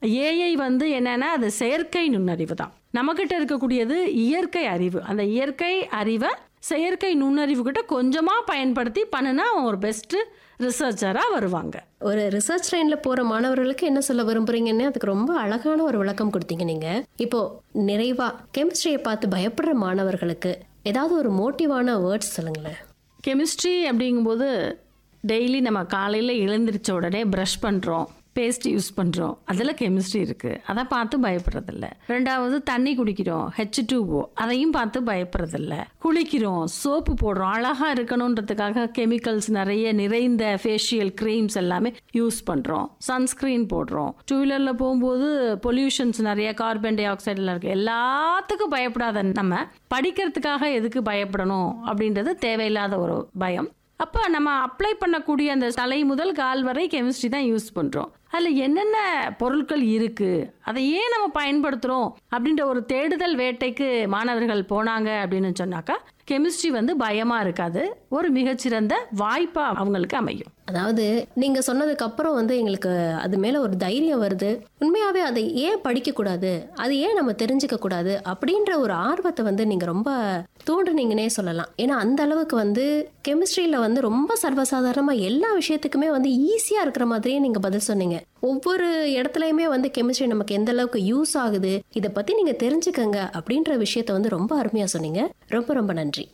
AI வந்து என்னன்னா அது செயற்கை நுண்ணறிவு தான் நம்மக்கிட்ட இருக்கக்கூடியது இயற்கை அறிவு அந்த இயற்கை அறிவை செயற்கை நுண்ணறிவு கிட்ட கொஞ்சமாக பயன்படுத்தி பண்ணுனா அவன் ஒரு பெஸ்ட்டு ரிசர்ச்சராக வருவாங்க ஒரு ரிசர்ச் லைன்ல போற மாணவர்களுக்கு என்ன சொல்ல விரும்புறீங்கன்னு அதுக்கு ரொம்ப அழகான ஒரு விளக்கம் கொடுத்தீங்க நீங்க இப்போ நிறைவா கெமிஸ்ட்ரியை பார்த்து பயப்படுற மாணவர்களுக்கு ஏதாவது ஒரு மோட்டிவான வேர்ட்ஸ் சொல்லுங்களேன் கெமிஸ்ட்ரி அப்படிங்கும்போது டெய்லி நம்ம காலையில் எழுந்திரிச்ச உடனே ப்ரஷ் பண்ணுறோம் பேஸ்ட் யூஸ் பண்ணுறோம் அதில் கெமிஸ்ட்ரி இருக்குது அதை பார்த்து பயப்படுறதில்ல ரெண்டாவது தண்ணி குடிக்கிறோம் ஹெச் டூஓ அதையும் பார்த்து பயப்படுறதில்ல குளிக்கிறோம் சோப்பு போடுறோம் அழகாக இருக்கணுன்றதுக்காக கெமிக்கல்ஸ் நிறைய நிறைந்த ஃபேஷியல் க்ரீம்ஸ் எல்லாமே யூஸ் பண்ணுறோம் சன்ஸ்க்ரீன் போடுறோம் டூ வீலரில் போகும்போது பொல்யூஷன்ஸ் நிறைய கார்பன் டை ஆக்சைடெலாம் இருக்குது எல்லாத்துக்கும் பயப்படாத நம்ம படிக்கிறதுக்காக எதுக்கு பயப்படணும் அப்படின்றது தேவையில்லாத ஒரு பயம் அப்போ நம்ம அப்ளை பண்ணக்கூடிய அந்த தலை முதல் கால் வரை கெமிஸ்ட்ரி தான் யூஸ் பண்ணுறோம் அதில் என்னென்ன பொருட்கள் இருக்குது அதை ஏன் நம்ம பயன்படுத்துகிறோம் அப்படின்ற ஒரு தேடுதல் வேட்டைக்கு மாணவர்கள் போனாங்க அப்படின்னு சொன்னாக்கா கெமிஸ்ட்ரி வந்து பயமாக இருக்காது ஒரு மிகச்சிறந்த வாய்ப்பாக அவங்களுக்கு அமையும் அதாவது நீங்க சொன்னதுக்கு அப்புறம் வந்து எங்களுக்கு அது மேல ஒரு தைரியம் வருது உண்மையாவே அதை ஏன் படிக்க கூடாது அது ஏன் நம்ம தெரிஞ்சுக்க கூடாது அப்படின்ற ஒரு ஆர்வத்தை வந்து நீங்க ரொம்ப தூண்டுனீங்கன்னே சொல்லலாம் ஏன்னா அந்த அளவுக்கு வந்து கெமிஸ்ட்ரியில வந்து ரொம்ப சர்வசாதாரணமா எல்லா விஷயத்துக்குமே வந்து ஈஸியா இருக்கிற மாதிரியே நீங்க பதில் சொன்னீங்க ஒவ்வொரு இடத்துலயுமே வந்து கெமிஸ்ட்ரி நமக்கு எந்த அளவுக்கு யூஸ் ஆகுது இதை பத்தி நீங்க தெரிஞ்சுக்கங்க அப்படின்ற விஷயத்த வந்து ரொம்ப அருமையா சொன்னீங்க ரொம்ப ரொம்ப நன்றி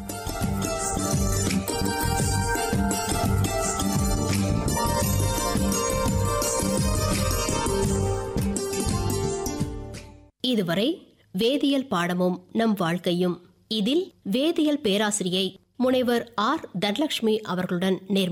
இதுவரை வேதியியல் பாடமும் நம் வாழ்க்கையும் இதில் வேதியியல் பேராசிரியை முனைவர் ஆர் தனலட்சுமி அவர்களுடன் நேர்முகம்